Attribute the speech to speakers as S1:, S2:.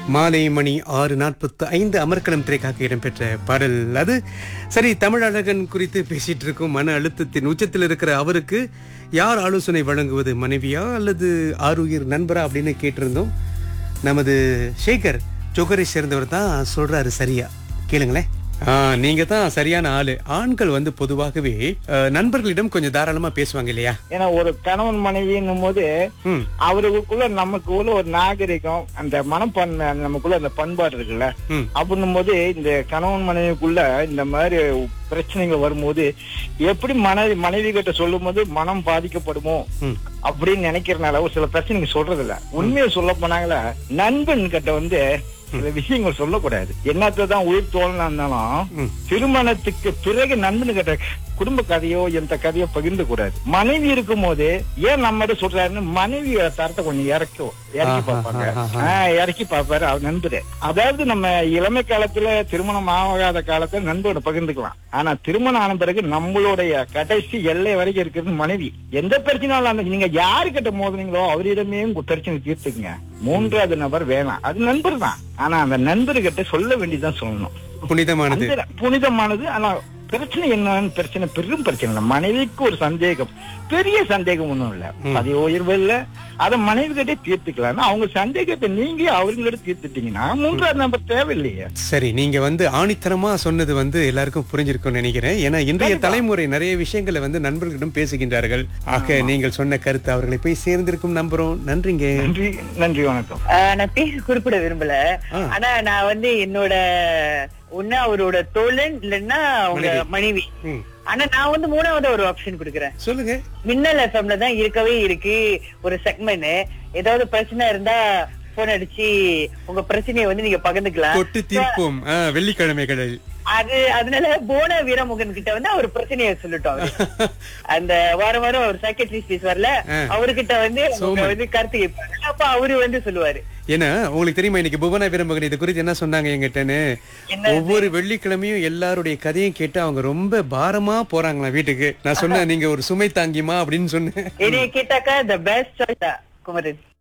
S1: மாலை மணி ஆறு நாற்பத்து ஐந்து அமர்க்களம் திரைக்காக இடம்பெற்ற பாடல் அது சரி தமிழழகன் குறித்து பேசிட்டு இருக்கும் மன அழுத்தத்தின் உச்சத்தில் இருக்கிற அவருக்கு யார் ஆலோசனை வழங்குவது மனைவியா அல்லது ஆருயிர் நண்பரா அப்படின்னு கேட்டிருந்தோம் நமது சேகர் ஜோகரை சேர்ந்தவர் தான் சொல்றாரு சரியா கேளுங்களேன் ஆ, நீங்க தான் சரியான ஆளு ஆண்கள் வந்து பொதுவாகவே அஹ், நண்பர்களிடம் கொஞ்சம் தாராளமா பேசுவாங்க இல்லையா
S2: ஏன்னா ஒரு கணவன் மனைவின்னும் போது
S1: ம்
S2: அவருக்குள்ள நமக்குள்ள ஒரு நாகரிகம் அந்த மனப்பான்மை அந்த நமக்குள்ள அந்த பண்பாடு இருக்குல்ல
S1: ம்
S2: அப்படின்னும் போது இந்த கணவன் மனைவிக்குள்ள இந்த மாதிரி பிரச்சனைகள் வரும்போது எப்படி மனைவி மனைவி கிட்ட சொல்லும் போது மனம் பாதிக்கப்படுமோ
S1: ம்
S2: அப்படின்னு நினைக்கிறனால ஒரு சில பிரச்சனைங்க சொல்றது இல்ல உண்மையை சொல்ல போனாங்களா நண்பன் கிட்ட வந்து சில விஷயங்கள் சொல்லக்கூடாது என்னத்தான் உயிர் தோழனா இருந்தாலும்
S1: ம்.
S2: திருமணத்துக்கு பிறகு நண்பன் கிட்ட குடும்ப கதையோ எந்த கதையோ பகிர்ந்து கூடாது மனைவி இருக்கும் போது ஏன் நம்ம சொல்றாருன்னு மனைவி தரத்தை கொஞ்சம் இறக்கும் இறக்கி
S1: ஆஹா,
S2: பார்ப்பாங்க
S1: ஆஹா.
S2: ஆஹ் இறக்கி பார்ப்பாரு அவர் நண்பரு அதாவது நம்ம இளமை காலத்துல திருமணம் ஆகாத காலத்துல நண்பரோட பகிர்ந்துக்கலாம் ஆனா திருமணம் ஆன பிறகு நம்மளுடைய கடைசி எல்லை வரைக்கும் இருக்கிறது மனைவி எந்த பிரச்சனையும் அந்த நீங்க யாருக்கிட்ட மோதுனீங்களோ அவரிடமே உங்க பிரச்சனை தீர்த்துக்குங்க மூன்றாவது நபர் வேணாம் அது நண்பர் தான் ஆனா அந்த நண்பர்கிட்ட சொல்ல வேண்டியதுதான் சொல்லணும்
S1: புனிதமானது
S2: அந்த புனிதமானது ஆனா பிரச்சனை என்னன்னு பிரச்சனை பெரும் பிரச்சனை இல்ல மனைவிக்கு ஒரு சந்தேகம் பெரிய சந்தேகம் ஒண்ணும் இல்ல பதவி உயர்வு இல்ல அத மனைவி கிட்டே தீர்த்துக்கலாம் அவங்க சந்தேகத்தை நீங்க அவர்களிட்ட தீர்த்துட்டீங்கன்னா மூன்றாவது நம்பர் தேவையில்லையே
S1: சரி நீங்க வந்து ஆணித்தரமா சொன்னது வந்து எல்லாருக்கும் புரிஞ்சிருக்கும்னு நினைக்கிறேன் ஏன்னா இன்றைய தலைமுறை நிறைய விஷயங்களை வந்து நண்பர்களிடம் பேசுகின்றார்கள் ஆக நீங்கள் சொன்ன கருத்து அவர்களை போய் சேர்ந்திருக்கும் நம்புறோம் நன்றிங்க
S2: நன்றி நன்றி வணக்கம்
S3: ஆஹ் நான் பேர் குறிப்பிட விரும்பல
S1: ஆ.
S3: ஆனா நான் வந்து என்னோட ஒண்ணு அவரோட தோழன் இல்லைன்னா அவங்க மனைவி
S1: ம்.
S3: ஆனா நான் வந்து மூணாவது ஒரு ஆப்ஷன் கொடுக்குறேன்
S1: சொல்லுங்க
S3: மின்னல் எஃப்எம்ல தான் இருக்கவே இருக்கு ஒரு செக்மெண்ட் ஏதாவது பிரச்சனை இருந்தா போன் அடிச்சு உங்க பிரச்சனையை வந்து நீங்க பகிர்ந்துக்கலாம்
S1: கொட்டு தீர்ப்போம் ஆ, வெள்ளிக்கிழமைகளில்
S3: அது அதனால போன வீரமுகன் கிட்ட வந்து அவர் பிரச்சனையை சொல்லட்டும் அவரு. அந்த வாரம் வாரம் ஒரு சைக்கட்ரிஸ்ட் பேசுவார்ல
S1: ஆ.
S3: அவர்கிட்ட வந்து அவங்க
S1: சோமன்.
S3: வந்து கருத்து கேட்பாங்க அப்ப அவரு வந்து சொல்லுவாரு
S1: ஏன்னா உங்களுக்கு தெரியுமா இன்னைக்கு புவனா வீரமகன் இது குறித்து என்ன சொன்னாங்க எங்கிட்டன்னு
S3: என்னது?
S1: ஒவ்வொரு வெள்ளிக்கிழமையும் எல்லாருடைய கதையும் கேட்டு அவங்க ரொம்ப பாரமா போறாங்களாம் வீட்டுக்கு நான் சொன்னேன் நீங்க ஒரு சுமை தாங்கிமா அப்படின்னு சொன்னேன்
S3: என்னைய கேட்டாக்கா த பெஸ்ட் சாய்ஸ் குமரன்